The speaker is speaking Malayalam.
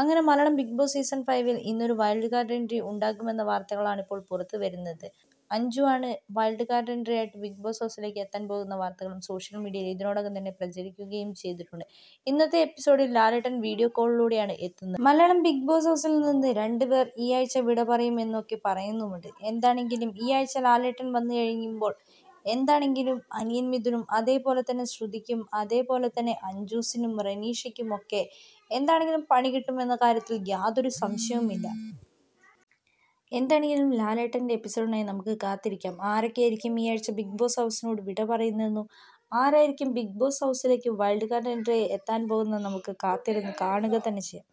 അങ്ങനെ മലയാളം ബിഗ് ബോസ് സീസൺ ഫൈവിൽ ഇന്നൊരു വൈൽഡ് കാർഡ് എൻട്രി ഉണ്ടാകുമെന്ന വാർത്തകളാണ് ഇപ്പോൾ പുറത്തു വരുന്നത് അഞ്ജു ആണ് വൈൽഡ് കാർഡ് എൻട്രി ആയിട്ട് ബിഗ് ബോസ് ഹൗസിലേക്ക് എത്താൻ പോകുന്ന വാർത്തകളും സോഷ്യൽ മീഡിയയിൽ ഇതിനോടകം തന്നെ പ്രചരിക്കുകയും ചെയ്തിട്ടുണ്ട് ഇന്നത്തെ എപ്പിസോഡിൽ ലാലേട്ടൻ വീഡിയോ കോളിലൂടെയാണ് എത്തുന്നത് മലയാളം ബിഗ് ബോസ് ഹൗസിൽ നിന്ന് രണ്ടുപേർ ഈ ആഴ്ച വിട പറയുമെന്നൊക്കെ പറയുന്നുമുണ്ട് എന്താണെങ്കിലും ഈ ആഴ്ച ലാലേട്ടൻ വന്നു കഴിയുമ്പോൾ എന്താണെങ്കിലും അനിയൻ മിഥുനും അതേപോലെ തന്നെ ശ്രുതിക്കും അതേപോലെ തന്നെ അഞ്ജൂസിനും റനീഷയ്ക്കും ഒക്കെ എന്താണെങ്കിലും പണി കിട്ടുമെന്ന കാര്യത്തിൽ യാതൊരു സംശയവുമില്ല എന്താണെങ്കിലും ലാലേട്ടൻ്റെ എപ്പിസോഡിനായി നമുക്ക് കാത്തിരിക്കാം ആരൊക്കെയായിരിക്കും ഈ ആഴ്ച ബിഗ് ബോസ് ഹൗസിനോട് വിട പറയുന്നതെന്നും ആരായിരിക്കും ബിഗ് ബോസ് ഹൗസിലേക്ക് വൈൽഡ് കാർഡ് എൻട്രി എത്താൻ പോകുന്നത് നമുക്ക് കാത്തിരുന്ന് കാണുക തന്നെ ചെയ്യാം